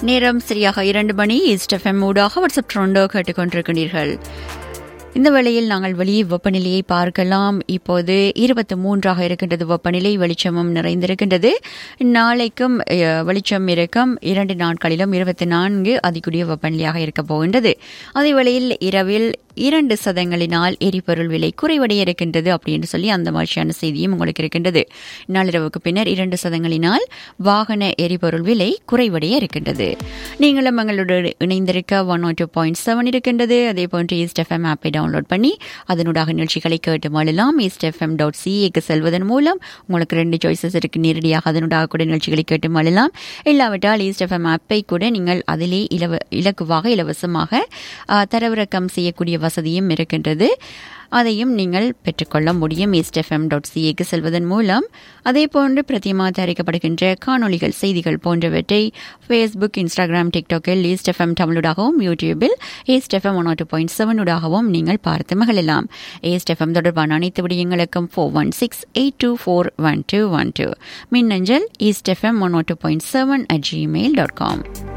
நேரம் சரியாக இரண்டு மணி ஈஸ்ட் எஃப்எம் ஊடாக வாட்ஸ்அப் ட்ரோண்டோ கேட்டுக்கொண்டிருக்கிறீர்கள் இந்த வேளையில் நாங்கள் வெளியே வெப்பநிலையை பார்க்கலாம் இப்போது இருபத்தி மூன்றாக இருக்கின்றது வெப்பநிலை வெளிச்சமும் நிறைந்திருக்கின்றது நாளைக்கும் அஹ், வெளிச்சம் இருக்கும் இரண்டு நாட்களிலும் இருபத்தி நான்கு அதிகூடிய வெப்பநிலையாக இருக்க போகின்றது அதே வேளையில் இரவில் இரண்டு சதங்களினால் எரிபொருள் விலை குறைவடைய இருக்கின்றது அப்படின்னு சொல்லி அந்த மாதிரியான செய்தியும் உங்களுக்கு இருக்கின்றது நள்ளிரவுக்கு பின்னர் இரண்டு சதங்களினால் வாகன எரிபொருள் விலை குறைவடைய இருக்கின்றது நீங்களும் எங்களோடு இணைந்திருக்க ஒன் டூ பாயிண்ட் செவன் இருக்கின்றது அதே போன்று ஈஸ்ட் எஃப்எம் ஆப்பை டவுன்லோட் பண்ணி அதனூடாக நிகழ்ச்சிகளை கேட்டு மாளலாம் ஈஸ்ட் எஃப்எம் டாட் சிஏக்கு செல்வதன் மூலம் உங்களுக்கு ரெண்டு சாய்ஸஸ் இருக்கு நேரடியாக அதனூடாக கூட நிகழ்ச்சிகளை கேட்டு மாளலாம் இல்லாவிட்டால் ஈஸ்ட் எஃப்எம் ஆப்பை கூட நீங்கள் அதிலே இலவ இலக்குவாக இலவசமாக ஆ, தரவிறக்கம் செய்யக்கூடிய வசதியும் இருக்கின்றது அதையும் நீங்கள் பெற்றுக்கொள்ள முடியும் ஈஸ்ட் எஃப்எம் டாட் சிஏக்கு செல்வதன் மூலம் அதே போன்று பிரதிமா தயாரிக்கப்படுகின்ற காணொளிகள் செய்திகள் போன்றவற்றை ஃபேஸ்புக் இன்ஸ்டாகிராம் டிக்டாக்கில் ஈஸ்ட் எஃப்எம் தமிழூடாகவும் யூடியூபில் east FM one two point செவனூடாகவும் நீங்கள் பார்த்து மகிழலாம் ஈஸ்ட் எஃப்எம் தொடர்பான அனைத்து விடயங்களுக்கும் four one six eight two four one two one two மின்னஞ்சல் east FM one two point seven at Gmail dot com